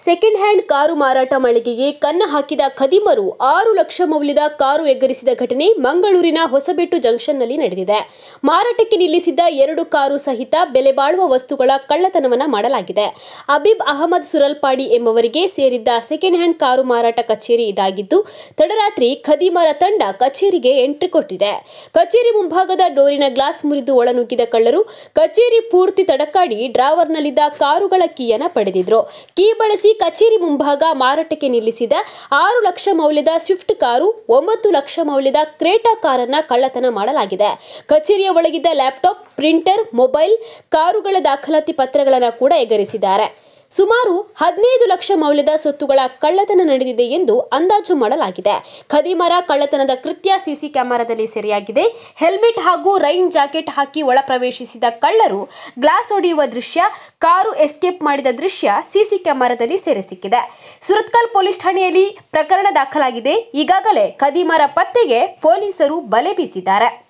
second hand car ಮಾರಾಟ ಮಳಿಗೆಗೆ ಕನ್ನ ಹಾಕಿದ ಖದೀಮರು ಆರು ಲಕ್ಷ ಮೌಲ್ಯದ ಕಾರು ಎಗರಿಸಿದ ಘಟನೆ ಮಂಗಳೂರಿನ ಹೊಸಬೆಟ್ಟು ಜಂಕ್ಷನ್ನಲ್ಲಿ ನಡೆದಿದೆ ಮಾರಾಟಕ್ಕೆ ನಿಲ್ಲಿಸಿದ್ದ ಎರಡು ಕಾರು ಸಹಿತ ಬೆಲೆ ಬಾಳುವ ವಸ್ತುಗಳ ಕಳ್ಳತನವನ್ನ ಮಾಡಲಾಗಿದೆ ಅಬೀಬ್ ಅಹಮದ್ ಸುರಲ್ಪಾಡಿ ಎಂಬುವರಿಗೆ ಸೇರಿದ್ದ ಸೆಕೆಂಡ್ ಹ್ಯಾಂಡ್ ಕಾರು ಮಾರಾಟ ಕಚೇರಿ ಇದಾಗಿದ್ದು ತಡರಾತ್ರಿ ಖದೀಮರ ತಂಡ ಕಚೇರಿಗೆ ಎಂಟ್ರಿ ಕೊಟ್ಟಿದೆ ಕಚೇರಿ ಮುಂಭಾಗದ ಡೋರಿನ ಗ್ಲಾಸ್ ಮುರಿದು ಒಳನುಗ್ಗಿದ ಕಳ್ಳರು ಕಚೇರಿ ಪೂರ್ತಿ ತಡಕಾಡಿ ಡ್ರಾವರ್ನಲ್ಲಿದ್ದ ಕಾರುಗಳ ಕೀಯನ್ನ ಪಡೆದಿದ್ರು ಕೀ ಬಳಸಿ ಕಚೇರಿ ಮುಂಭಾಗ ಮಾರಾಟಕ್ಕೆ ನಿಲ್ಲಿಸಿದ ಆರು ಲಕ್ಷ ಮೌಲ್ಯದ ಸ್ವಿಫ್ಟ್ ಕಾರು ಒಂಬತ್ತು ಲಕ್ಷ ಮೌಲ್ಯದ ಕ್ರೇಟಾ ಕಾರನ್ನ ಕಳ್ಳತನ ಮಾಡಲಾಗಿದೆ ಕಚೇರಿಯ ಒಳಗಿದ್ದ ಲ್ಯಾಪ್ಟಾಪ್ ಪ್ರಿಂಟರ್ ಮೊಬೈಲ್ ಕಾರುಗಳ ದಾಖಲಾತಿ ಪತ್ರಗಳನ್ನು ಕೂಡ ಎಗರಿಸಿದ್ದಾರೆ ಸುಮಾರು ಹದಿನೈದು ಲಕ್ಷ ಮೌಲ್ಯದ ಸೊತ್ತುಗಳ ಕಳ್ಳತನ ನಡೆದಿದೆ ಎಂದು ಅಂದಾಜು ಮಾಡಲಾಗಿದೆ ಖದೀಮರ ಕಳ್ಳತನದ ಕೃತ್ಯ ಸಿಸಿ ಕ್ಯಾಮೆರಾದಲ್ಲಿ ಸೆರೆಯಾಗಿದೆ ಹೆಲ್ಮೆಟ್ ಹಾಗೂ ರೈನ್ ಜಾಕೆಟ್ ಹಾಕಿ ಒಳ ಪ್ರವೇಶಿಸಿದ ಕಳ್ಳರು ಗ್ಲಾಸ್ ಹೊಡೆಯುವ ದೃಶ್ಯ ಕಾರು ಎಸ್ಕೇಪ್ ಮಾಡಿದ ದೃಶ್ಯ ಸಿಸಿ ಕ್ಯಾಮೆರಾದಲ್ಲಿ ಸೆರೆ ಸಿಕ್ಕಿದೆ ಸುರತ್ಕಲ್ ಪೊಲೀಸ್ ಠಾಣೆಯಲ್ಲಿ ಪ್ರಕರಣ ದಾಖಲಾಗಿದೆ ಈಗಾಗಲೇ ಖದೀಮರ ಪತ್ತೆಗೆ ಪೊಲೀಸರು ಬಲೆ ಬೀಸಿದ್ದಾರೆ